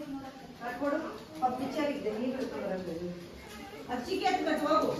ಕೊಡು ಪಿಕ್ಚರ್ ಇದೆ ನೀನು ಹಿಡ್ಕೊಂಡು ಅಚ್ಚಿಗೆ ಹತ್ಬೇಕು ಹೋಗು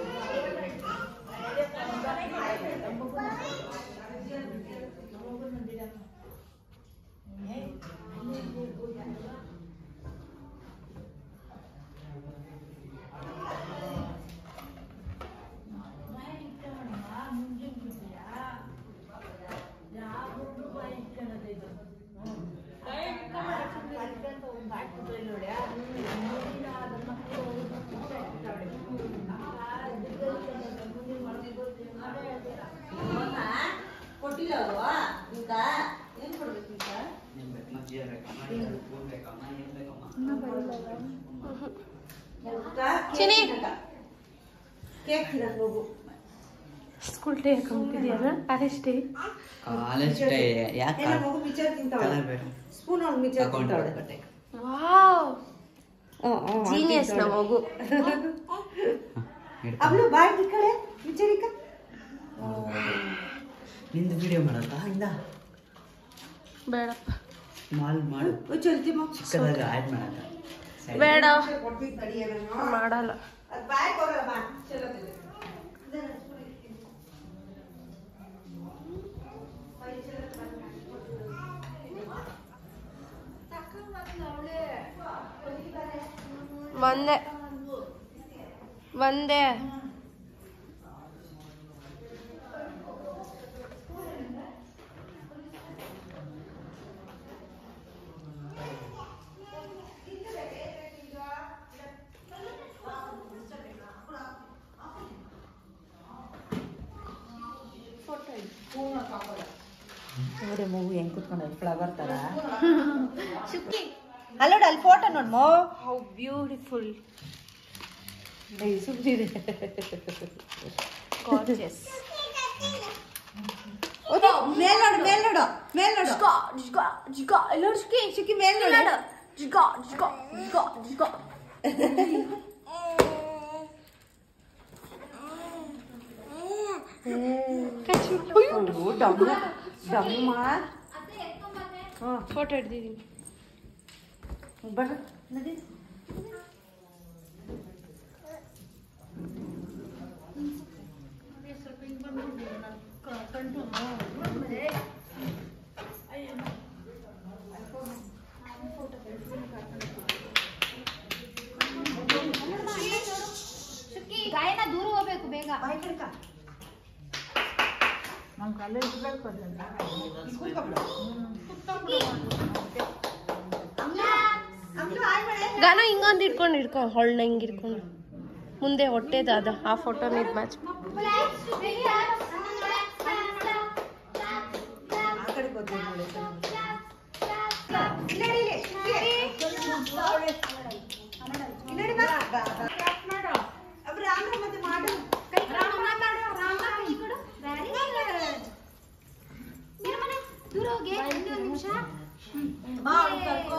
ಕೊಟ್ಟಿಲ್ಲ ಅಲ್ವಾ ಈಗ ಏನ್ ಕೊಡ್ಬೇಕು ಈಗ ಚಿನಿ. ಕೇಕ್ ತಿನ್ನಕ್ ಹೋಗು ಸ್ಕೂಲ್ ಡೇ ಹಾಕೊಂಬಿಟ್ಟಿದ್ಯಲ್ಲ ಅರೆಸ್ಟೇ ಕಾಲೇಜ್ ಡೇ ಯಾಕೆ ಎಲ್ಲ ಮಗು ಮಿಚರ್ ತಿಂತಾವಳೆ ಕಲರ್ ಬೇಡ ಸ್ಪೂನ್ ಅವ್ಳು ಮಿಚರ್ ತಗೊಂಡು ತಿಂತಾವಳೆ ಬಟ್ಟೆ ವಾವ್ ಜೀನಿಯಸ್ ನ ಮಗು ಅವಳು ಬಾಯ್ ತಿಕ್ಕಳೆ ಮಿಚರ್ ಇಕ್ಕ ನಿಂದು ವಿಡಿಯೋ ಮಾಡಲ್ಲ ಇಂದ ಬೇಡಪ್ಪ ಮಾಲ್ ಮಾಡು ಚಲ್ತಿ ಮಗು ಚಿಕ್ಕದಾಗ ಆ್ಯಡ್ ಮಾಡಲ್ಲ Side ಬೇಡ ಕೊಡ್ತಿದ್ ತಡಿಯ ನಾನು ಮಾಡಲ್ಲ ಅದು ಬಾಯ್ ಹೋಗಲ್ಲ ಬಾ ಚಲೋ ತಿನ್ನು. ಒಂದೇ ಒಂದೇ ನೋಡೆ ಮಗು ಹೆಂಗ್ ಕುತ್ಕೊಂಡ ಫ್ಲವರ್ ತರ ಅಲ್ಲೋಡ ಅಲ್ಲಿ ಫೋಟೋ ನೋಡ್ ಮೋ ಹೌ ಬ್ಯೂಟಿಫುಲ್ ಸುಮ್ಮನಿದೆ ಗಾರ್ಜಿಯಸ್ ಮೇಲ್ ನೋಡು ಮೇಲ್ ನೋಡು ಮೇಲ್ ನೋಡು ಜಿಗಾ ಜಿಗಾ ಜಿಗಾ ಎಲ್ಲ ಶುಕಿ ಶುಕಿ ಮೇಲ್ ನೋಡು ಜಿಗಾ ಜಿಗಾ ಜಿಗಾ ಜಿಗಾ ಅಯ್ಯೋ, ಡಮ್ಮ ಡಮ್ಮ ಫೋಟೋ ಹಿಡ್ದಿದ್ದೀನಿ ಬರ ನಡಿ ಗಾಯನ ದೂರ ಹೋಗ್ಬೇಕು ಬೇಗ ಬಾಯ್ ಕಡ್ಕ ಸ್ಕೂಲ್ ಕಬ್ಳು ಅಮ್ಲು ಹಾಯ್ ಮಾಡೆ ಗಾನ ಹಿಂಗೊಂದು ಹಿಡ್ಕೊಂಡು ಹಿಡ್ಕೊ ಹೊಳ್ಳ ಹಿಂಗೆ ಹಿಡ್ಕೊಂಡು ಮುಂದೆ ಹೊಟ್ಟೆದ ಅದ ಆ ಫೋಟೋನ ಇದು ಮ್ಯಾಚ್ ಆ ಕಡೆ ಬರ್ತೀನಿ ನೋಡಿ ಇಲ್ಲಿ ನಡಿ, ಇಲ್ಲಿ. ಇಲ್ಲಿ ನಡಿ ಬಾ. ಬಾ, ಬಾ. ಅಬ್ರು ರಾಮ್ರ ಮತ್ತೆ ಮಾಡು ದೂರ ಹೋಗಿ ಒಂದು ನಿಮಿಷ ಬಾ ಅವ್ಳ್ ಕರ್ಕೊ.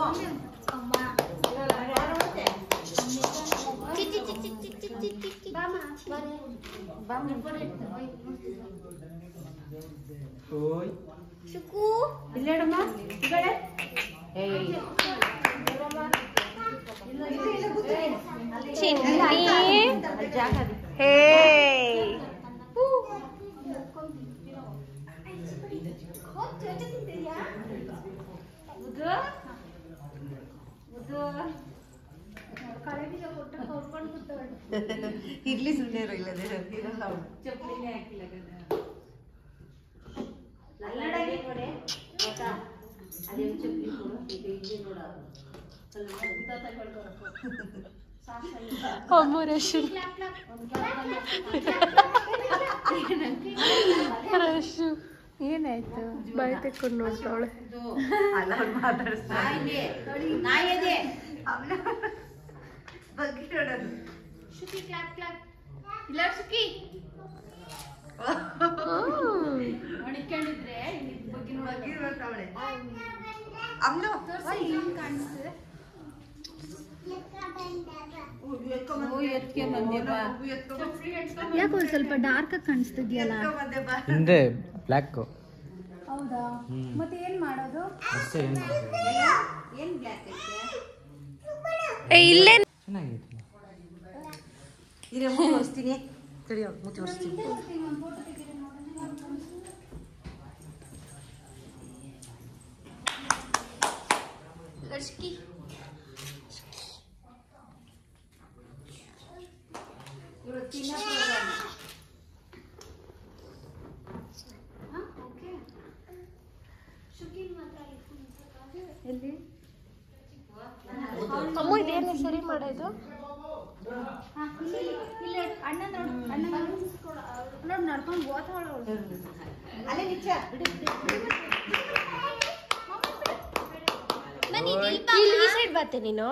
ಓಯ್ ಶುಕು ಇಲ್ಲೇಡಮ್ಮ ಈ ಕಡೆ ಚಿನ್ನಿ ಹೇ ಇರ್ಲಿ ಸುಮ್ಮನೆ ಇರೋ ಇಲ್ಲದೆ ಇರಲ್ಲ ಅವ್ಳು. ಅಮರೇಶ್ ರಶು ಏನಾಯ್ತು ಬಾಯಿ ತೆಕ್ಕೊಂಡು ನೋಡ್ತಾವಳೆ ಅಲ್ಲ ಅವ್ಳು ಮಾತಾಡಿಸ್ತಾಳೆ. ಅವ್ನ ಬಗ್ಗೆ ನೋಡೋದು ಶುಕಿ ಕ್ಲಾಪ್ ಕ್ಲಾಪ್ ಇಲ್ಲ ಶುಕಿ ಬಗ್ಗೆ ನೋಡ್ತಾವಳೆ ಅವ್ನು ಕಾಣಿಸ್ತದೆ ಯಾಕೋ ಒಂದ್ ಸ್ವಲ್ಪ ಡಾರ್ಕ್ ಆಗಿ ಕಾಣಿಸ್ತಿದ್ಯಲ್ಲ ಹಿಂದೆ ಬ್ಲ್ಯಾಕ್ ಹೌದಾ ಮತ್ತೆ ಏನ್ ಮಾಡೋದು ಅಷ್ಟೇ ಏನು ಏನ್ ಬ್ಲ್ಯಾಕ್ ಐತೆ ಏ ಇಲ್ಲೇ ಚೆನ್ನಾಗೈತೆ ಇರೇ ಮುತ್ತು ತೋರಿಸ್ತೀನಿ ತಡಿ ಮುತ್ತು ತೋರಿಸ್ತೀನಿ ಲಡ್ಸ್ಕಿ ಅಮ್ಮ ಇದೇನು ಸರಿ ಮಾಡೋದು ಅಣ್ಣ ನೋಡು ಅಣ್ಣ ನೋಡು ನೋಡು ನಡ್ಕೊಂಡು ಓದ್ತಾಳ ಅವಳು ಅಲ್ಲೇ ನಿಚ್ಚ ನಾನು ಇಲ್ಲಿ ಈ ಸೈಡ್ ಬರ್ತೆ ನೀನು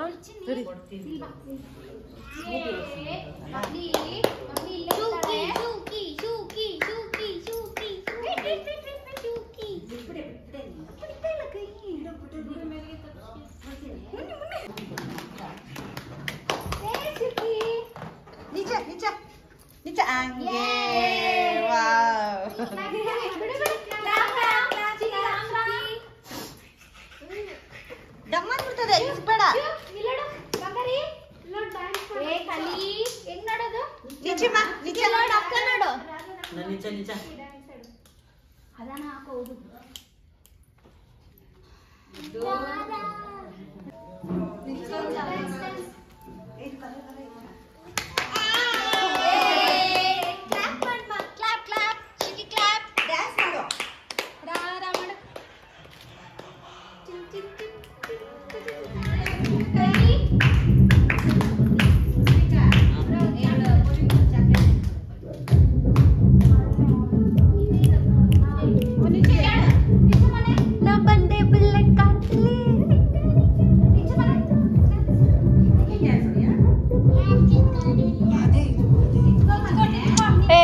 ನಿಚ್ಚ ನಿಚ್ಚ ನಿಚ್ಚ ಹಂಗೆ ವಾವ್ ಡಮ್ಮ ಬಿಡ್ತದೆ ಬೇಡ ನಿಚ್ಚಮ್ಮ ನಿಚ್ಚ ನಾನು ನಿಜ ನಿಜ ಅದಾನ ಹಾಕೋದು ಡ್ಯಾನ್ಸ್ ಮಾಡು ನಾ ಬಂದೆ ಬುಲ್ಲೆಟ್ ಕಾಣ್ತಲಿ ಏ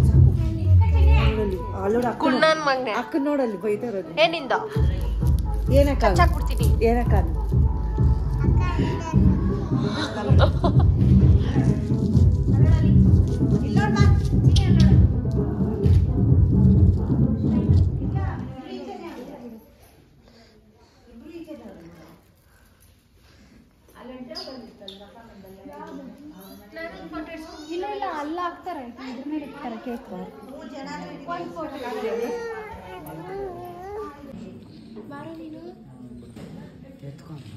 ಕುಣ್ಣನ್ ಮಗ್ನೆ ಅಕ್ಕ ನೋಡಲ್ಲಿ ಬೈತಾ ಇರೋದು ಏನಿಂದ ಏನಕ್ಕ ಚಾಕ್ಬಿಡ್ತೀನಿ ಏನಕ್ಕ ಇಲ್ಲ ಇಲ್ಲ ಅಲ್ಲ ಹಾಕ್ತಾರೆ ಇದ್ರ ಮೇಲೆ ಇರ್ತಾರೆ ಕೇಕ್ ಎತ್ಕೊಂಡು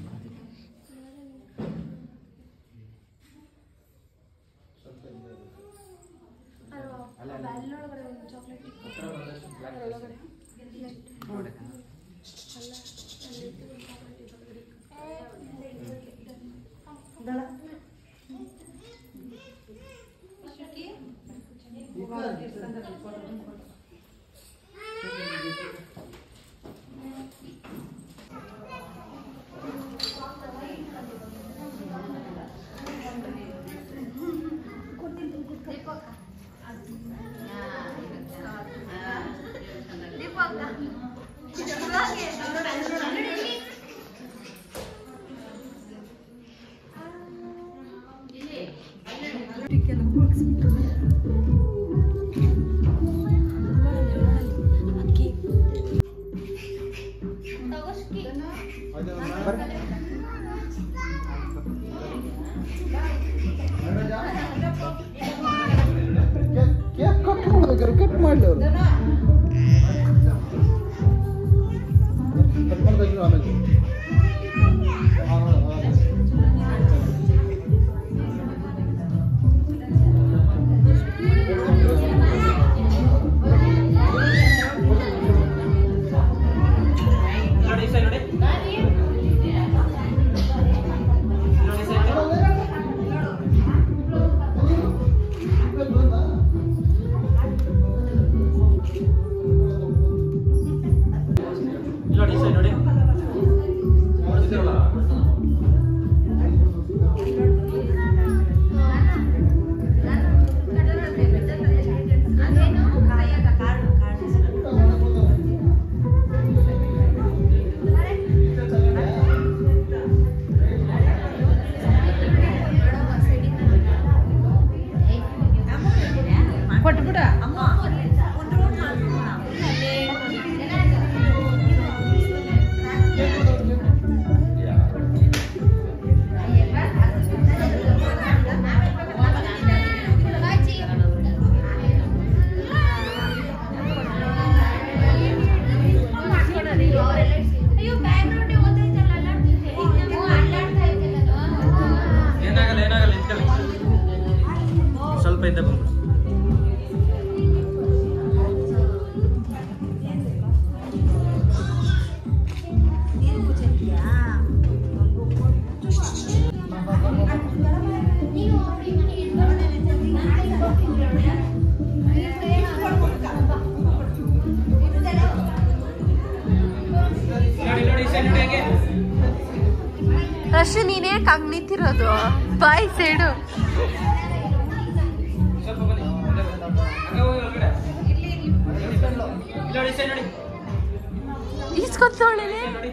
ಕೇಕ್ ಕಟ್ ಮಾಡ್ಬೇಕಾರೆ ಕಟ್ ಮಾಡ್ಲಿ ಅವರು ಕಟ್ ಮಾಡ್ಬೇಕು ಆಮೇಲೆ ಹಾ, ಹಾ, ಹಾ. ನೋಡಿ ಈ side ನೋಡಿ ಕಡೆಯಿಂದ ಬಂದ್ಬಿಡು ನೋಡಿ ನೋಡಿ ಸೈಡ್ ನೋಡಿ ಹೇಗೆ ರಶು ನೀನೇ ಕಂಗ್ ನಿಂತಿರೋದು ಬಾಯ್ ಸೈಡು ಸ್ವಲ್ಪ ಬನ್ನಿ ಹಂಗೆ ಹೋಗಿ ಒಳಗಡೆ ಇಲ್ಲಿ ನೋಡಿ ಸೈಡ್ ನೋಡಿ ಈಸ್ಕೊತ್ತವಳೆ ನೋಡಿ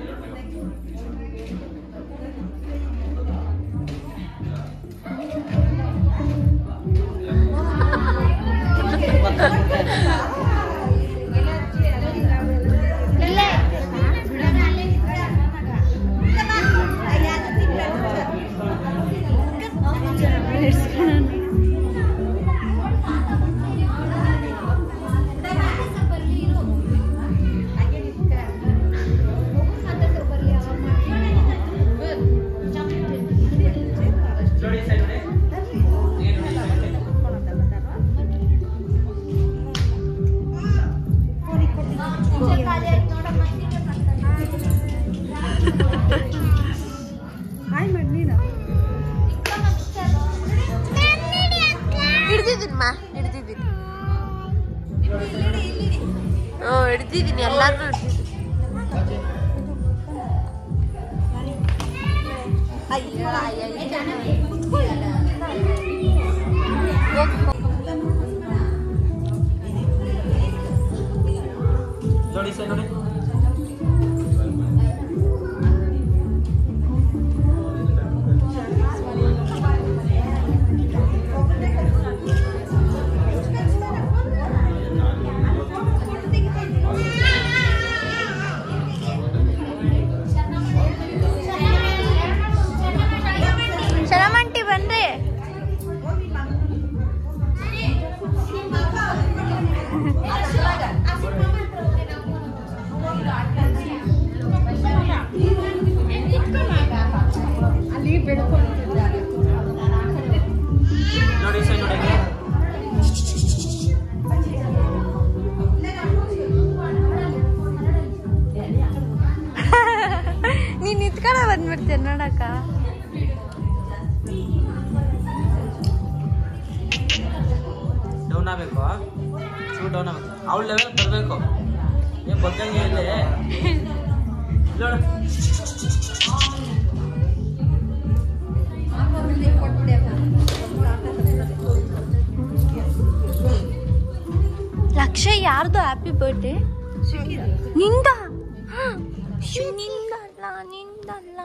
ನೋಡಿ ಸೈಡ್ ನೋಡಿ ಏನು ನೋಡಿ ಹಾಯ್ ಮಾಡಿ ನೀನು ಹಿಡ್ದಿದ್ದೀನಿ ಮಾ ಹಿಡ್ದಿದ್ದೀನಿ ಹ್ಞೂ ಹಿಡ್ದಿದ್ದೀನಿ ಎಲ್ಲಾರ್ನೂ ಹಿಡ್ದಿದ್ದೀನಿ ನೋಡಿ ಸೈಡ್ ನೋಡಿ ಶರಮಂಟಿ ಬನ್ರಿ ಅಲ್ಲಿ ಬೆಳ್ಕೊಂಡಿದ್ದಾರೆ ನೋಡಿ ಸೈಡ್ ನೋಡಿ ಹೇಗೆ ನೀನ್ ನಿತ್ಕೊಂಡ ಬಂದ್ಬಿಡ್ತೀಯ ನೋಡಕ್ಕ ಡೌನ್ ಆಗಬೇಕು ಚೂರು ಡೌನ್ ಆಗಬೇಕು ಅವಳ ಲೆವೆಲ್ ಬರಬೇಕು ಏನು ಬಗ್ಗಂಗೆ ಇದೆ ನೋಡು ಲಕ್ಷ ಯಾರ್ದು ಹ್ಯಾಪಿ ಬರ್ಡೇ ನಿಂದ ಶೂ, ನಿಂದಲ್ಲ ನಿಂದಲ್ಲ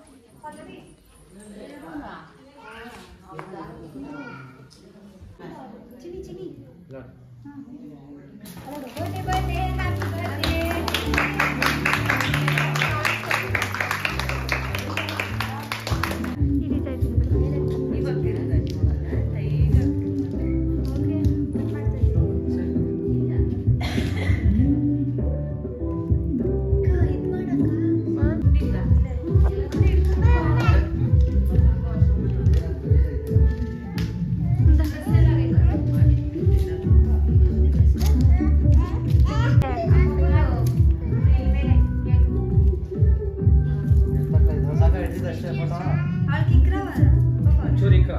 ನೋಡು. ಚೂರು ಇಕ್ಕ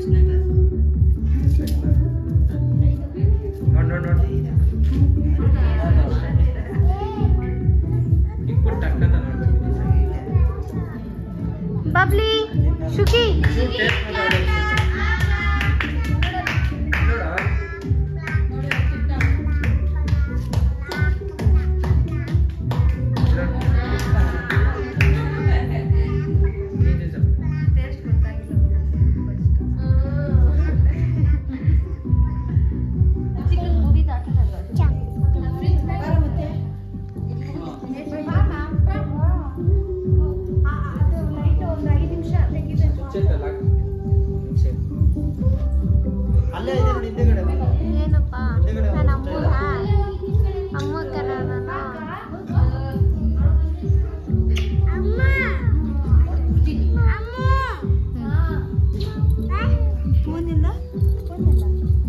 ನೋಡು ನೋಡು ನೋಡು ಇಕ್ಬಿಟ್ಟು ಟಕ್ಕಂತ ನೋಡ್ಬೇಕು ಬಬ್ಲಿ ಶುಕಿ ಟೇಸ್ಟ್ ಮಾಡಿ ನೋಡ ಅಲ್ಲೇ ಇದೆ ನೋಡಿ ಹಿಂದೆಗಡೆ ಏನಪ್ಪ ಹಿಂದೆಗಡೆ ನಾನು ಅಮ್ಮನ ಅಮ್ಮ ಕರೋಣ ಫೋನ್ ಇಲ್ಲ ಫೋನ್ ಇಲ್ಲ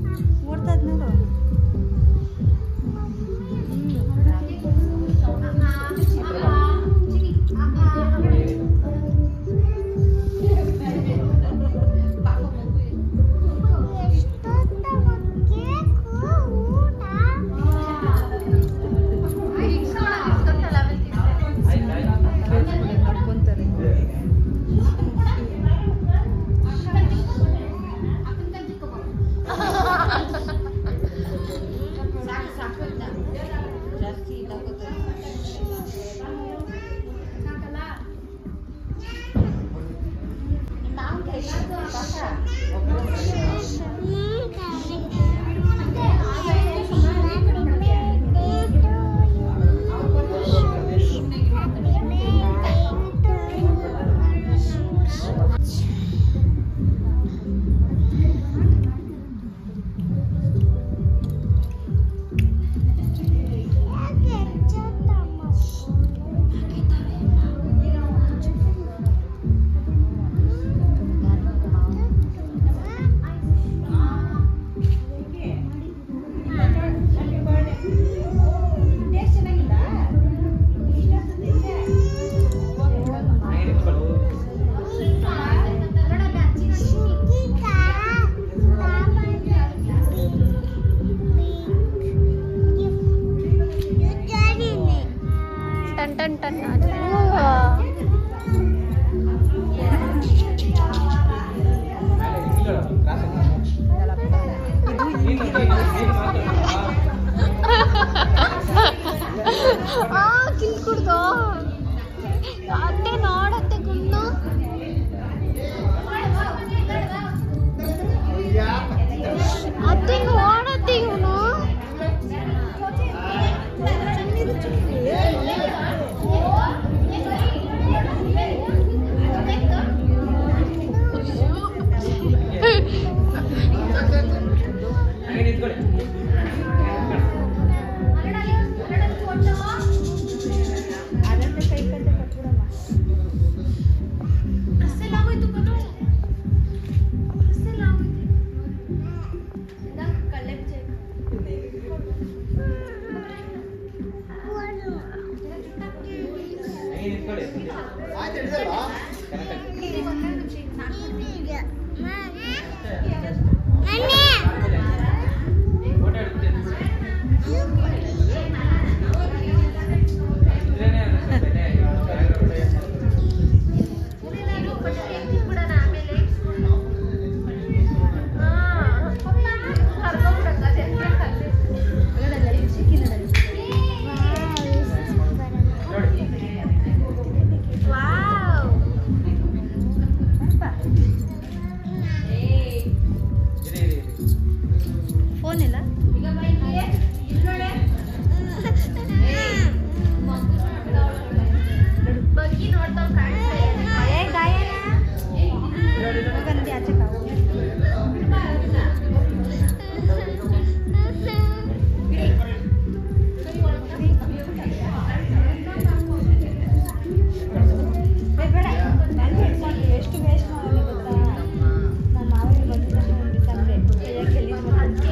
ಟನ್ ಟನ್ ಟನ್ ಆ ಕಿಲ್ ಕುಡ್ದು ಅತ್ತೆ ನೋಡತ್ತೆ ಗುಂಡು ಅತ್ತೆ ನೋಡತ್ತೆ ಇವನು ಹಂಗೆ ನಿಂತ್ಕೊಳ್ಳಿ ಹಂಗೆ ನಿಂತ್ಕೊಳ್ಳಿ ಫೋಟೋ ಹಿಡ್ಕೊತೀನಿ. ಇದ್ರೇನೆ ಅನ್ಸುತ್ತೆ. ನೋಡಿ ಇರಿ ಇರಿ ಇರಿ ಫೋನ್ ಇಲ್ಲ ಎಷ್ಟು ವೇಸ್ಟ್ ಮಾಡೋದು ಗೊತ್ತಾ ನಮ್ಮ ಮಾವನಿಗೆ ಬಂದಿದ್ದು ಒಂದು ಸಂಡೆ ಕೈಯಾಗ ಎಲ್ಲಿದ್ದು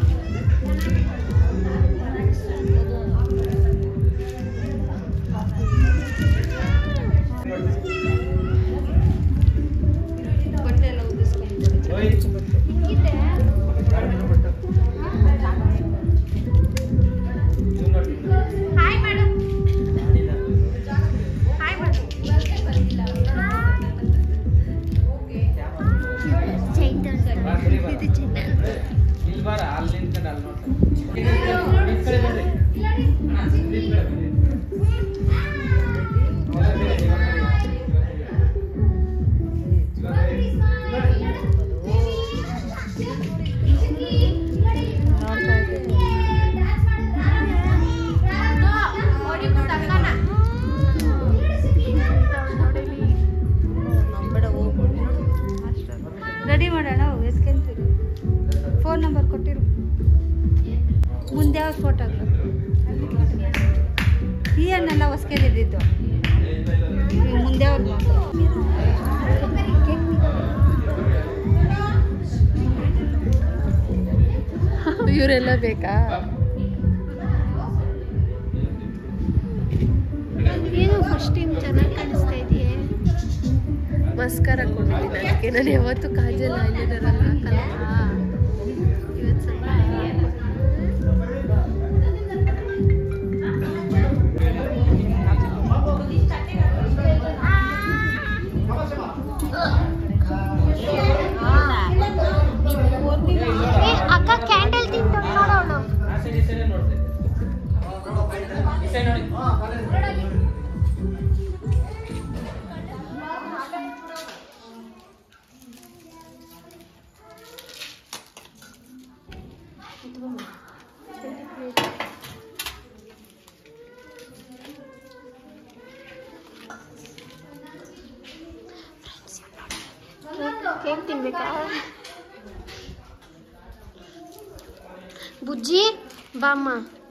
ಬಟ್ಟೆ ಎಲ್ಲ ಉದಿಸ್ಕೊಂಡು ಓಯ್ ಇವ್ನು ನೋಡಿ. ಹಾಯ್ ಮೇಡಮ್ ಮಾಡಿಲ್ಲ. ಹಾಯ್ ಮೇಡಮ್ ಬಾ, ಸರಿ ಬಾ. ಇಲ್ಲಿ ಬಾರ ಅಲ್ಲಿ ನಿಂತ್ಕೊಂಡು ಅಲ್ಲಿ ನೋಡ್ತಾ ನಿಂತ್ಕೊಳ್ಳಿ ಬರ್ರಿ. ಅಣ್ಣ, ನಿಂತ್ಕೊಳ್ಳಿ ಬರ್ರಿ. ಇವಾಗ ಬರ್ರಿ, ಇವಾಗ ಬರ್ರಿ. ಇವಾಗ ಬರ್ರಿ. ರೆಡಿ ಮಾಡೋಣ ಎಸ್ಕೊಂತೀರಿ ಫೋನ್ ನಂಬರ್ ಕೊಟ್ಟಿರು ಮುಂದೆ ಯಾವ ಫೋಟೋಗಳು ಈ ಹಣ್ಣೆಲ್ಲ ಹೊಸ್ಕೆಲಿದ್ದು ಮುಂದೆ ಅವ್ರು ಇವರೆಲ್ಲ ಬೇಕಾ ಏನು ಫಸ್ಟ್ ಟೈಮ್ ಚೆನ್ನಾಗಿ ಕಾಣಿಸ್ತಾ ಇದೆಯೇ ಮಸ್ಕರ ಕೊಟ್ಟಿದ್ದೀನಿ ಅದಕ್ಕೆ ನಾನು ಯಾವತ್ತು ಕಾಜಲ್ ಐಲೈನರ್ ಎಲ್ಲ ಹಾಕಲ್ಲ ಇವತ್ತು ಸ್ವಲ್ಪ ಏ ಅಕ್ಕ ಕ್ಯಾಂಡಲ್ ತಿಂದು ನೋಡೋಳು ಆ ಸೈಡ್ ಈ ಸೈಡ್ ನೋಡ್ತಾ ಇದ್ದೆ. ಈ ಸೈಡ್ ನೋಡಿ ಕೇಕ್ ತಿನ್ಬೇಕಾ ಬುಜ್ಜಿ ಬಾಮ್ಮ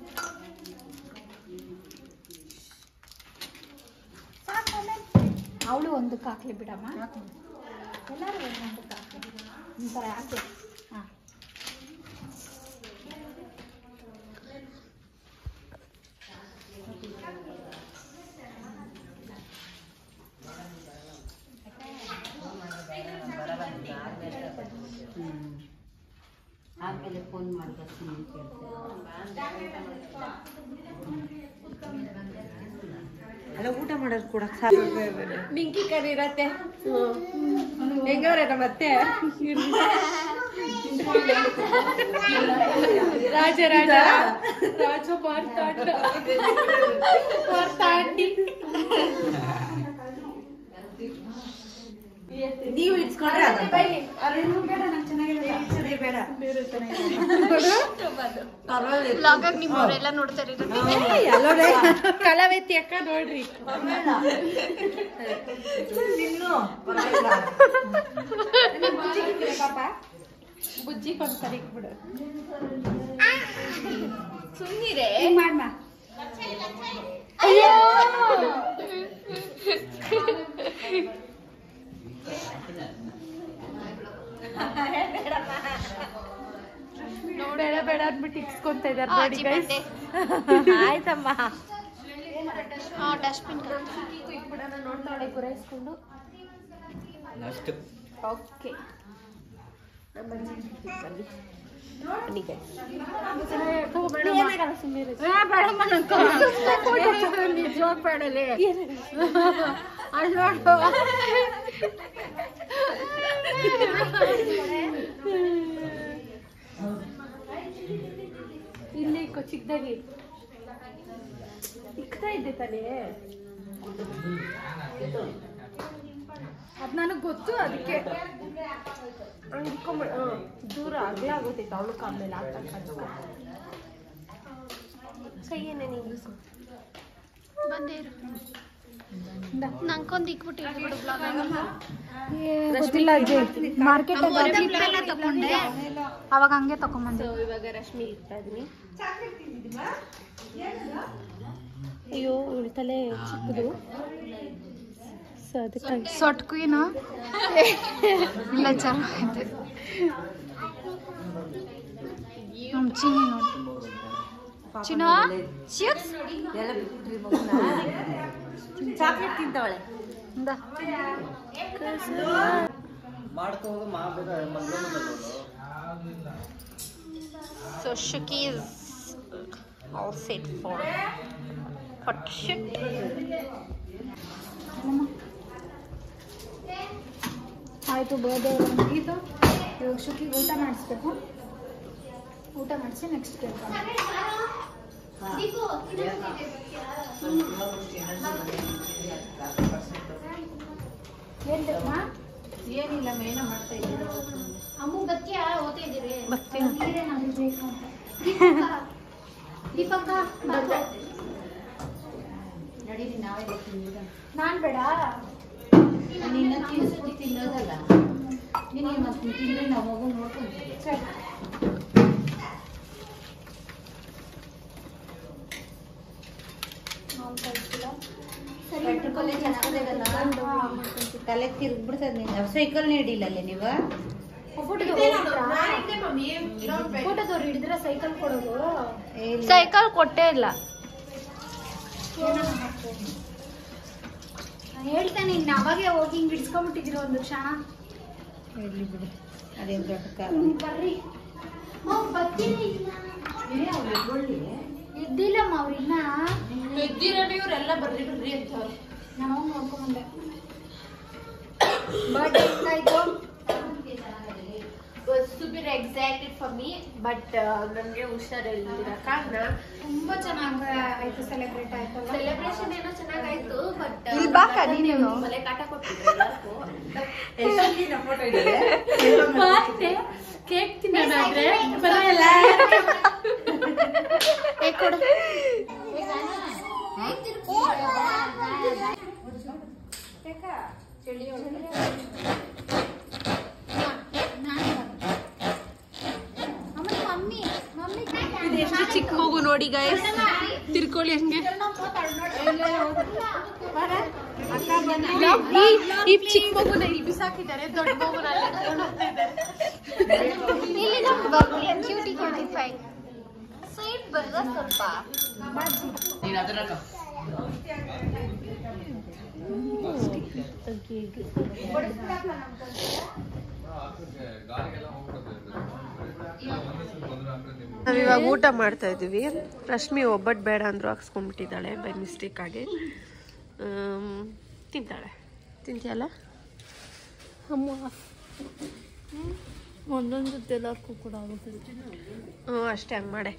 ಅವಳು ಒಂದಕ್ಕೆ ಹಾಕ್ಲಿ ಬಿಡಮ್ಮ ಎಲ್ಲರೂ ಒಂದೊಂದಕ್ಕೆ ಹಾಕ್ಲಿ ಒಂಥರ ಹಾಕಿ ಹಾಂ ಆಮೇಲೆ ಫೋನ್ ಮಾಡಿ ಬರ್ತೀನಿ ಅಂತ ಹೇಳ್ತಾರೆ ಅಲ್ಲ ಊಟ ಮಾಡೋದು ಕೂಡ ಮಿಂಕಿ ಕರೀರತ್ತೆ ಹೆಂಗವ್ರೆ ನಮ್ಮತ್ತೆ ರಾಜ ರಾಜ ರಾಜ ಮಾರ್ತಾಂಡ ಮಾರ್ತಾಂಡಿ ನೀವು ಇಟ್ಕೊಂಡ್ರೆ ಬೇಡ ಬ್ಲಾಗಾಗ ನಿಮ್ಮವರೆಲ್ಲ ನೋಡ್ತಾ ಕಲಾವತಿ ಅಕ್ಕ ನೋಡ್ರಿ ಬುಜ್ಜಿ ಕೊಂದ್ಸರಿ ಬಿಡು ಸುಮ್ಮನಿರೆ ಮಾಡಮ್ಮ ಬೇಡ ಬೇಡ ಅಂದ್ಬಿಟ್ಟು ಇಕ್ಸ್ಕೊಂತ ಇದಾರೆ ನೋಡಿ ಗೈಸ್ ಆಯ್ತಮ್ಮ ಡಸ್ಟ್ಬಿನ್ ಇಟ್ಬಿಡೋಣ ನೋಡ್ತಾಳೆ ಗುರಾಯಿಸ್ಕೊಂಡು ಅಷ್ಟು ಓಕೆ ಬನ್ನಿ ಬನ್ನಿ guys. ಏನಾಗಲ್ಲ ಸುಮ್ಮನೆ ನಿಜವಾಗ ಬೇಡಲೇ ಇಲ್ಲಿ ಇಕ್ಕೋ ಚಿಕ್ಕದಾಗಿ ಇಕ್ತಾ ಇದ್ದೆ ತಾನೇ ಅದ್ ನನಗ್ ಗೊತ್ತು ಅದಕ್ಕೆ ಹಂಗೆ ಇಕ್ಕೊಂಬ ಹ್ಮ್. ದೂರ ಅಗಲ ಆಗೋತೈತೆ ಅವಳು ಆಮೇಲೆ ಆಗ್ತಕ್ಕ ಕೈಯೇನೆ ನಿಲ್ಲಿಸು ಬಂದೇ ಇರು ನಂಗೊಂದು ಇಕ್ಬಿಟ್ಟು ಇಟ್ಬಿಡು ಬ್ಲಾಗ್ ಗೊತ್ತಿಲ್ಲ ಮಾರ್ಕೆಟ್ ಎಲ್ಲ ತಗೊಂಡೆ ಅವಾಗ ಹಂಗೆ ತಗೊಂಬಂದೆ ಸೊ ಇವಾಗ ರಶ್ಮಿ ಇಡ್ತಾ ಇದೀನಿ ಅಯ್ಯೋ ಇವಳ ತಲೆ ಚಿಕ್ಕದು ಸೊ ಅದಕ್ಕಾಗಿ ಸೊಟ್ಕು ಏನು ಇಲ್ಲ ಚೆನ್ನಾಗೈತೆ ನಮ್ ಚಿನ್ನಿ ನೋಡಿ ಚಿನ್ನ ಚಿಪ್ಸ್ ಎಲ್ಲ ಬಿಟ್ಬಿಟ್ರಿ ಮಗುನ ಚಾಕ್ಲೇಟ್ ತಿಂತವಳೆ ಇಂದ ಮಾಡ್ಕೋದು ಮಾಡ್ಬೇಕು ಮಂಗಳೂರು ಸೊ ಶುಕಿ ಇಸ್ ಆಲ್ ಸೆಟ್ ಫಾರ್ ಫಟ್ ಶಿಟ್ ಆಯ್ತು ಬರ್ಡೇ ಎಲ್ಲ ಮುಗೀತು ಇವಾಗ ಶುಕಿಗೆ ಊಟ ಮಾಡಿಸ್ಬೇಕು ಊಟ ಮಾಡಿಸಿ ನೆಕ್ಸ್ಟ್ ಕೇಳ್ಕೊಂಡು ಏನ್ ಬೇಕಮ್ಮ ಏನಿಲ್ಲ ಮೇನ ಮಾಡ್ತಾ ಇದ್ದೀರ ಅಮ್ಮು ಬತ್ತಿಯಾ ಓದ್ತಾ ಇದ್ದೀರಿ ಬರ್ತೀನಿ. ನೀರೇ ನನಗೆ ಬೇಕು ಅಂತ ದೀಪಕ್ಕ ದೀಪಕ್ಕ ಬಾಕು. ನಡೀರಿ ನಾವೇ ಬರ್ತೀನಿ ನಾನ್ ಬೇಡ ನಿನ್ನ ತಿನ್ನಿಸಿ ತಿನ್ನೋದಲ್ಲ ನಿನಗೆ ಮತ್ತೆ ತಿಂದ್ರೆ ನಾವು ಮಗು ನೋಡ್ಕೊಂತೀವಿ ಸರಿ ನಾನ್ ಕಳ್ಸಿಲ್ಲ. ಸರಿ ಪೆಟ್ರೋಲ್ ಚೆನ್ನಾಗಲ್ಲ ತಲೆ ತಿರ್ಗ್ಬಿಡ್ತದೆ ನಿಂಗೆ ಸೈಕಲ್ ನೀಡಿಲ್ಲ ಅಲ್ಲೇ ನೀವು ಫೋಟೋದವ್ರು ಹಿಡಿದ್ರೆ ಸೈಕಲ್ ಕೊಡೋದು ಸೈಕಲ್ ಕೊಟ್ಟೇ ಇಲ್ಲ ನಾನ್ ಹೇಳ್ತಾನೆ ಇನ್ನು ಅವಾಗೆ ಹೋಗಿ ಹಿಂಗ್ ಹಿಡ್ಸ್ಕೊಂಡ್ಬಿಟ್ಟಿದ್ದೀರ ಒಂದು ಕ್ಷಣ ಇರ್ಲಿ ಬಿಡು ಅದೇನು ದೊಡ್ಡ ಕಾಲ ಹ್ಮ್, ಬರ್ರಿ ಅವ್ರು ಬರ್ತೀನಿ ಎದ್ದಿಲ್ಲಮ್ಮ ಅವ್ರಿನ್ನ ಇವರೆಲ್ಲ ಬರ್ರಿ ಬರ್ರಿ ಅಂತ ನಾನು ಹೋಗಿ ನೋಡ್ಕೊಂಬಂದೆ ಬರ್ಡೇ ಆಯ್ತು was to be excited for me but ನನಗೆ ಹುಷಾರಿಲ್ದಿರ ಕಾರಣ ತುಂಬಾ ಚೆನ್ನಾಗಿ ಆಯ್ತು ಸೆಲೆಬ್ರೇಟ್ ಆಯ್ತಲ್ಲ ಸೆಲೆಬ್ರೇಷನ್ ಏನೋ ಚೆನ್ನಾಗಾಯ್ತು ಬಟ್ ಇಲ್ಲಿ ಬಾ ಅಕ್ಕ, ನೀನೇನು? ಮನೆ ಕಾಟ ಕೊಟ್ಟಿದ್ರು ಎಲ್ಲರಿಗೂ ಫೋಟೋ ಕೇಕ್ ತಿನ್ನೋದಾದ್ರೆ ಏ ಕೊಡು ನೋಡಿ ಗಾಯ್ಸ್ ತಿರ್ಕೊಳ್ಳಿ ಹಂಗೆ ಈ- ಈ ಚಿಕ್ಕ ಮಗುನ ಇಲ್ಲಿ ಬಿಸಾಕಿದ್ದಾರೆ ದೊಡ್ಡ ಮಗುನ ಅಲ್ಲಿ ಎತ್ಕೊಂಡು ಹೋಗ್ತಾ ಇದ್ದಾರೆ. ಕ್ಯೂಟಿ ಕ್ಯೂಟಿ ಫೈ ಸ್ವೀಟ್ ಬರದ ಸ್ವಲ್ಪ ನೀನ್ ಅದನ್ನ ಹಾಕು. ನಾವಿವಾಗ ಊಟ ಮಾಡ್ತಾ ಇದೀವಿ ರಶ್ಮಿ ಒಬ್ಬಟ್ಟು ಬೇಡ ಅಂದ್ರು ಹಾಕ್ಸ್ಕೊಂಡ್ಬಿಟ್ಟಿದ್ದಾಳೆ ಬೈ ಮಿಸ್ಟೇಕ್ ಆಗಿ ಆಮ್, ತಿಂತಾಳೆ ತಿಂತೀಯಲ್ಲ ಒಂದೊಂದು ಜೊತೆ ಎಲ್ಲರಿಗೂ ಕೂಡ ಆಗುತ್ತೆ ಹ್ಞೂ ಅಷ್ಟೇ ಹಂಗೆ ಮಾಡೆ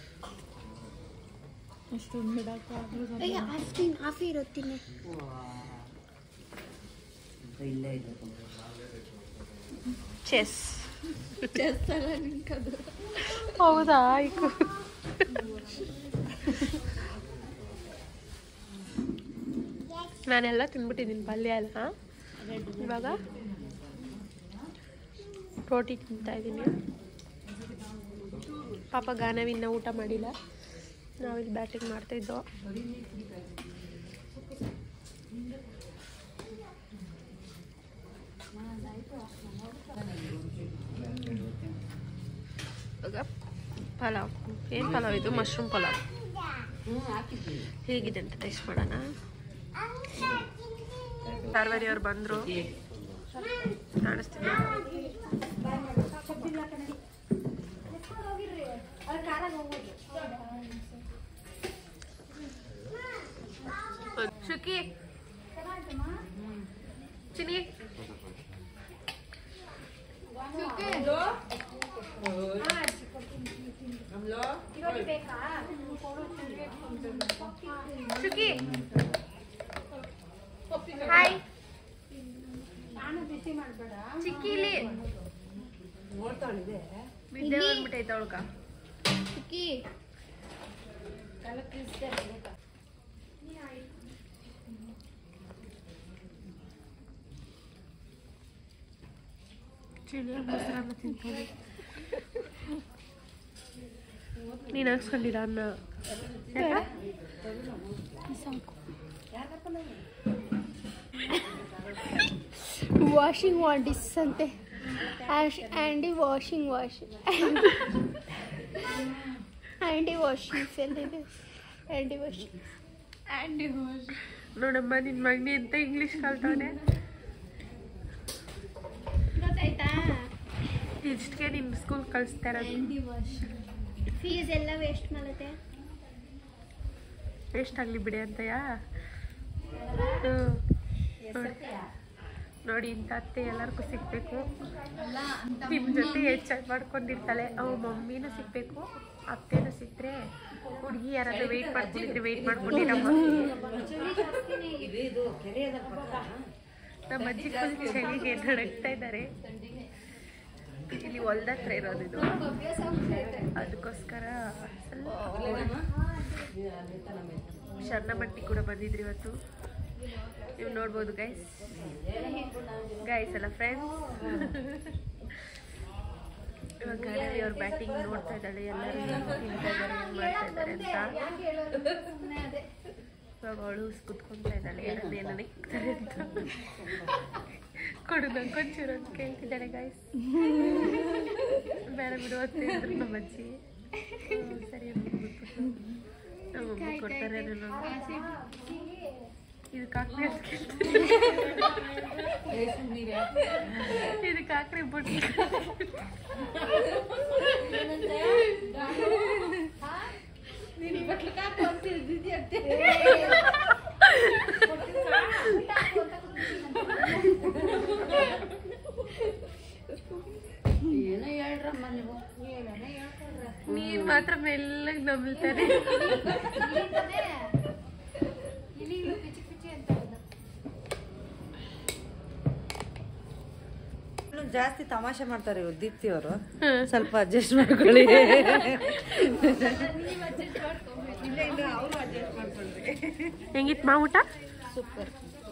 ಅಷ್ಟೊಂದು ಬಿಡಕ್ಕಾಗಲ್ಲ ಅಷ್ಟೇನು ಹಾಫಿ ಇರುತ್ತೀನಿ ಚೆಸ್ ಹೌದಾ ಆಯ್ತು ನಾನೆಲ್ಲ ತಿನ್ಬಿಟ್ಟಿದ್ದೀನಿ ಪಲ್ಯ ಎಲ್ಲ ಇವಾಗ ರೋಟಿ ತಿಂತಾ ಇದ್ದೀನಿ ಪಾಪ ಗಾನವಿನ್ನ ಊಟ ಮಾಡಿಲ್ಲ ನಾವಿಲ್ಲಿ ಬ್ಯಾಟಿಂಗ್ ಮಾಡ್ತಾ ಇದ್ದೋ ಇವಾಗ ಪಲಾವ್ ಏನು ಪಲಾವ್ ಇದು ಮಶ್ರೂಮ್ ಪಲಾವ್ ಹೇಗಿದೆ ಅಂತ ಟೇಸ್ಟ್ ಮಾಡೋಣ ಪಾರ್ವತಿ ಅವ್ರು ಬಂದರು ಕಾಣಿಸ್ತಿದೆ ಶುಕಿ ಚಿನಿ ಶುಕಿ ಹಾಯ್ ಚಿಕ್ಕಿ ಇಲ್ಲಿ ನಿದ್ದೆ ಬಂದ್ಬಿಟ್ಟೈತೆ ಅವಳ್ಕ ನೀನು ಹಾಕ್ಸ್ಕೊಂಡಿರ ಅನ್ನ ಯಾಕ? ವಾಷಿಂಗ್ ವಾಡಿಸ್ ಅಂತೆ Andy washing washing Andy washings ಎಲ್ಲಿದೆ ಆ್ಯಂಡಿ ವಾಷಿಂಗ್ ಆ್ಯಂಡಿ ವಾಷಿಂಗ್ ನೋಡಮ್ಮ ನಿನ್ ಮಗನಿ ಅಂತ ಇಂಗ್ಲಿಷ್ ಕಲ್ತವನೆ ಗೊತ್ತಾಯ್ತಾ ಇಷ್ಟಕ್ಕೆ ನಿಮ್ ಸ್ಕೂಲ್ ಕಳಿಸ್ತಾರ ಆ್ಯಂಡಿ ವಾಷಿಂಗ್ ಫೀಸ್ ಎಲ್ಲ ವೇಸ್ಟ್ ಮಾಡುತ್ತೆ ಎಷ್ಟಾಗ್ಲಿ ಬಿಡಿ ಅಂತಯಾ ಹ್ಮ್. ನೋಡಿ. ನೋಡಿ ಇಂಥ ಅತ್ತೆ ಎಲ್ಲರಿಗೂ ಸಿಗ್ಬೇಕು ನಿಮ್ ಜೊತೆ ಹೆಚ್ಚಾಗಿ ಮಾಡ್ಕೊಂಡಿರ್ತಾಳೆ ಅವ್ ಮಮ್ಮಿನೂ ಸಿಗ್ಬೇಕು ಅತ್ತೆನೂ ಸಿಕ್ಕ್ರೆ ಹುಡುಗಿ ಯಾರಾದ್ರೂ ವೆಯ್ಟ್ ಮಾಡ್ಕೊಂಡಿದ್ರೆ ವೆಯ್ಟ್ ಮಾಡ್ಕೊಂಡಿರಮ್ಮ ನಮ್ಮ ಅಜ್ಜಿ ಫುಲ್ ಚಳಿಗೆ ನಡಕ್ತಾ ಇದ್ದಾರೆ ಇಲ್ಲಿ ಹೊಲ್ದ ಹತ್ರ ಇರೋದು ಇದು ಅದಕ್ಕೋಸ್ಕರ ಸ್ವಲ್ಪ ಶರ್ಣಮಟ್ಟಿ ಕೂಡ ಬಂದಿದ್ರಿ ಇವತ್ತು ನೀವು ನೋಡ್ಬೋದು ಗೈಸ್ ಗೈಸ್ ಎಲ್ಲ ಫ್ರೆಂಡ್ಸ್ ಇವಾಗ ಗಣವಿ ಅವ್ರ ಬ್ಯಾಟಿಂಗ್ ನೋಡ್ತಾ ಇದ್ದಾಳೆ ಎಲ್ಲರೂ ಏನ್ ತಿಂತಾ ಇದ್ದಾರೆ ಏನ್ ಮಾಡ್ತಾ ಇದ್ದಾರೆ ಅಂತ ಇವಾಗ ಅವಳು ಕುತ್ಕೊಂತಾ ಇದ್ದಾಳೆ ಯಾರನ್ನ ಏನೋ ನಿಕ್ತಾರೆ ಅಂತ ಕೊಡು ನಂಗೆ ಒಂಚೂರು ಅಂತ ಕೇಳ್ತಿದ್ದಾಳೆ ಗೈಸ್ ಬೇರೆ ಬಿಡು ಅಂತಿದ್ರು ನಮ್ಮ ಅಜ್ಜಿ ಹ್ಮ್, ಸರಿ ಅಂದ್ಬಿಟ್ಬಿಟ್ಟು ನಮ್ಮ ಅಮ್ಮ ಕೊಡ್ತಾರೆ ಅದನ್ನು ಇದಕ್ಕೆ ಹಾಕ್ರಿ ಅಂತ ಕೇಳ್ತಾರೆ. ಇದಕ್ಕೆ ಹಾಕ್ರಿ ಬಿಟ್ಟು ಏನೋ ಹೇಳ್ರಮ್ಮ ನೀವು ನೀನ್ ಮಾತ್ರ ಮೆಲ್ಲಗೆ ನಂಬ್ತಾರೆ ಇನ್ನು ಜಾಸ್ತಿ ತಮಾಷೆ ಮಾಡ್ತಾರೆ ಇವ್ರು ದೀಪ್ತಿ ಅವರು ಸ್ವಲ್ಪ ಅಡ್ಜಸ್ಟ್ ಮಾಡ್ಕೊಳ್ಳಿ ಹೆಂಗಿತ್ತು ಮಾ ಊಟ ಸೂಪರ್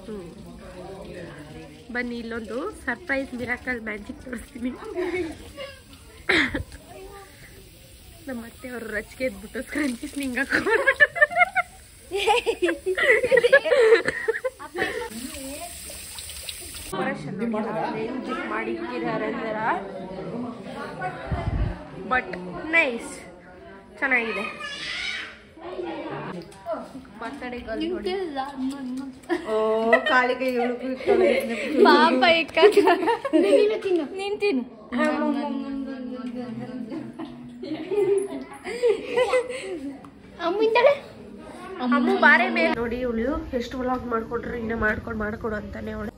ಬನ್ನಿ ಇಲ್ಲೊಂದು ಸರ್ಪ್ರೈಸ್ ಮಿರಾಕಲ್ ಮ್ಯಾಜಿಕ್ ತೋರಿಸ್ತೀನಿ ನಮ್ಮ ಅತ್ತೆ ಅವರು ರಚಿಗೆ ಎದ್ಬಿಟ್ಟು ಸ್ಕ್ರಂಚಿಸ್ ನಿಂಗೆ ಹಾಕೊಂಡ್ಬಿಟ್ಟು ಮಾಡಿಟ್ಟಿದ್ದಾರೆ ಬಟ್ ನೈಸ್ ಚೆನ್ನಾಗಿದೆ ಬರ್ತಡೇ ಓ ಕಾಲಿಗೆ ಇಳುಕು ಪಾಪ ಇಕ್ಕ ನೀನು ತಿನ್ನು ನೀನು ತಿನ್ನು ಅಮ್ಮಿಂದಳೆ ಅಮ್ಮು ಬಾರೆ ಮೇಲೆ ನೋಡಿ ಇವಳು ಎಷ್ಟು ವ್ಲಾಗ್ ಮಾಡ್ಕೊಟ್ರು ಇನ್ನ ಮಾಡ್ಕೊಂಡು ಮಾಡ್ಕೊಡು ಅಂತಾನೆ ಅವಳು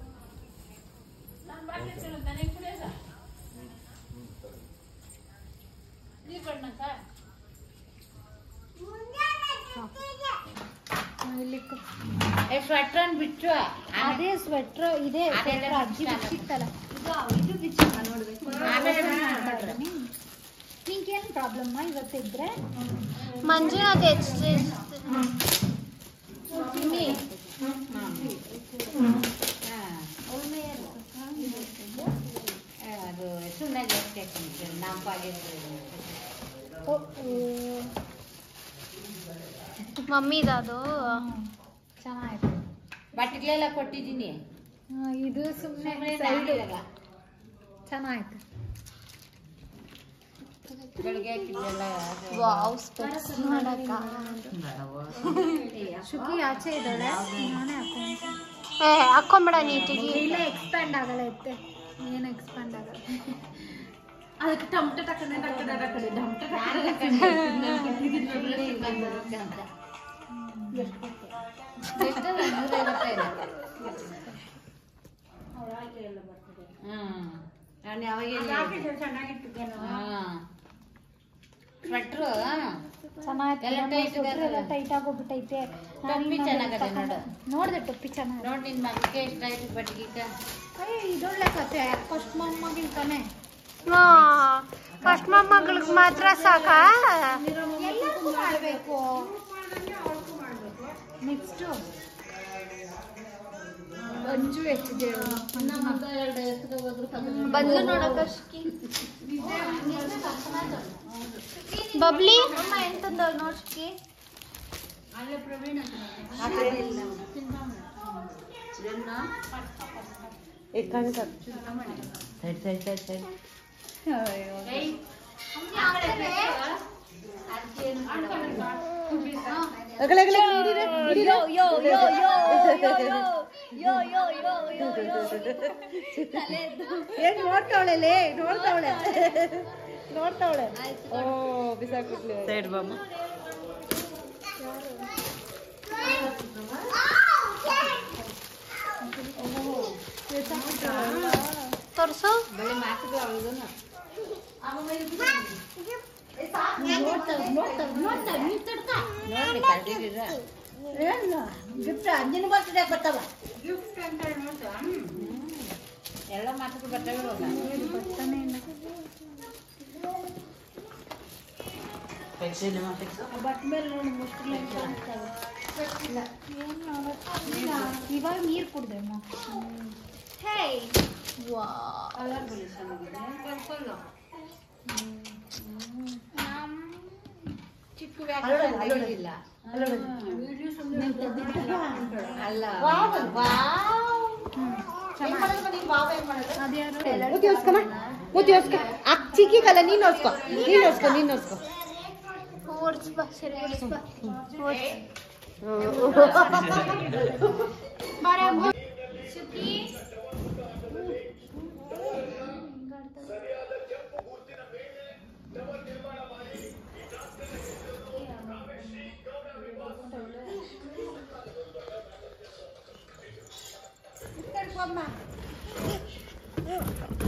ಸ್ವೆಟ್ರನ್ ಬಿಟ್ಟು ಅದೇ ಸ್ವೆಟ್ರ್ ಇದೆ ಅದೆಲ್ಲ ಸ್ವೆಟ್ರ್ ಅಜ್ಜಿ ಬಿಚ್ಚಲ್ಲ. ಬಿಚ್ಚಿತ್ತಲ್ಲ ಇದು ಬಿಚ್ಚಿಲ್ಲ ನೋಡ್ಬೇಕು ಆಮೇಲೆ ಮಾಡ್ಬಿಟ್ರೆ. ನಿಂಗೇನು ಪ್ರಾಬ್ಲಮ್ಮ ಇವತ್ತಿದ್ರೆ ಮಂಜುನಾಥ್ ಹೆಚ್ಚು ಅದು ಸುಮ್ಮನೆ ಜಾಸ್ತಿ ಹಾಕೊಂಡಿದ್ದೆ ನಾವು ಪಾಲಿದ್ದು ಮಮ್ಮಿದ ಅದು ಚೆನ್ನಾಯ್ತು ಬಟ್ಟೆಗಳೆಲ್ಲ ಕೊಟ್ಟಿದ್ದೀನಿ ಹಾ, ಇದು ಸುಮ್ಮನೆ ಸುಮ್ಮನೆ ಸೈಡ್ ನಾನಿರಲ್ಲ. ಚೆನ್ನಾಯ್ತು ಬೆಳಗ್ಗೆ ಹಾಕಿದ್ದೆಲ್ಲ ಅದು ವಾವ್ ಸ್ಪೆಕ್ಸ್ ಮಾಡಕ್ಕ ಶುಕಿ ಆಚೆ ಇದ್ದಾಳೆ ನಾನೇ ಹಾಕೊಂಡು ಏ ಹಾಕೊಂಬೇಡ ನೀಟಿಗೆ ಇಲ್ಲ ಎಕ್ಸ್ಪ್ಯಾಂಡ್ ಆಗಲ್ಲ ಇತ್ತೆ ಏನು ಎಕ್ಸ್ಪ್ಯಾಂಡ್ ಆಗಲ್ಲ ಅದಕ್ಕೆ ಟಮಟ ಟಕಡೆ ಟಕಡೆ ಟಕಡೆ ಟಮಟ ಎಷ್ಟು ನೂರೈವತ್ತು ಇದೆ. ಹ್ಮ್. ನಾನು ಯಾವಾಗ ಸ್ವೆಟ್ರು ಚೆನ್ನಾಯ್ತು ಎಲ್ಲ ನಮ್ಮ tight ಸೊಟ್ರು ಎಲ್ಲ ಆಗಲ್ಲ. ಟೈಟ್ ಆಗೋಗ್ಬಿಟ್ಟೈತೆ ಟೊಪ್ಪಿ ಚೆನ್ನಾಗದೆ ನೋಡು. ನೋಡಿದೆ ಟೊಪ್ಪಿ ಚೆನ್ನಾಗಿ ನೋಡಿ ನಿನ್ ಮಗಕ್ಕೆ ಎಷ್ಟಾಯ್ತು ಬಟ್ಟಿಗೀಗ ಅಯ್ಯ ಇದೊಳ್ಳೆ ಕತೆ ಫಸ್ಟ್ ಮೊಮ್ಮಗಿಲ್ ತಾನೆ ಫಸ್ಟ್ ಮೊಮ್ಮಗಳಿಗೆ ಮಾತ್ರ ಸಾಕಾ ಎಲ್ಲರಿಗೂ ಮಾಡಬೇಕು ನೆಕ್ಸ್ಟು ಅಂಜು ಎಷ್ಟಿದೆ ಬಂದು ನೋಡಕ್ಕಷ್ಟಕ್ಕೆ ಬಬ್ಲಿ ಅಮ್ಮ ಎಂತಂದ ನೋಡ್ಸ್ಕಿ ಸರಿ ಸರಿ ಸರಿ ಸರಿ ಯೋ ಯೋ ಯೋ ಯೋ ಯೋ ಯೋ ಯೋ ಯೋ ಯೋ ಯೋ ಏನ್ ನೋಡ್ತಾವಳೆ ಲೇ ನೋಡ್ತಾವಳೆ ನೋಡ್ತಾವಳೆ ಓ ಬಿಸಾಕ್ಬಿಟ್ಲಿ ಸೈಡ್ ಬಾಮ ತೋರ್ಸು ಬೆಳೆ ಮಾತಿಗೆ ಅವಳಿಗೂ ನೋಡಿ ಕರ್ದಿದ್ದೀರ ಗಿಫ್ಟ್ ಅಂಜಿನ ಬರ್ತಿದೆ ಬರ್ತಾವ ಎಲ್ಲ ಮಾತಿಗೆ ಬರ್ತವೆ ಇವಾಗ. ಬಟ್ ಮೇಲೆ ನೋಡಿ ಮುಷ್ಟಿಲ್ಲ ಇವಾಗ ನೀರು ಕುಡ್ದೆ ಅಮ್ಮ ಹೇ ವಾ ಚಿಕ್ಕ ವ್ಯಾಪಾರ ತೆಗಿಲಿಲ್ಲ. ಅಲ್ಲ ಮೂತಿ ಒರ್ಸ್ಕೊಮ್ಮ ಮೂತಿ ಒರ್ಸ್ಕೊ ಆ ಚಿಕ್ಕಿಗಲ್ಲ ನೀನ್ ಒರ್ಸ್ಕೊ ನೀನ್ ಒರ್ಸ್ಕೊ ನೀನ್ ಒರ್ಸ್ಕೊ ಓಡ್ಸ್ ಬಾ ಸರಿ ಓಡ್ಸ್ ಬಾ ಓಡ್ಸ್ ಇಟ್ಕೊಂಡ್ ಬಮ್ಮ.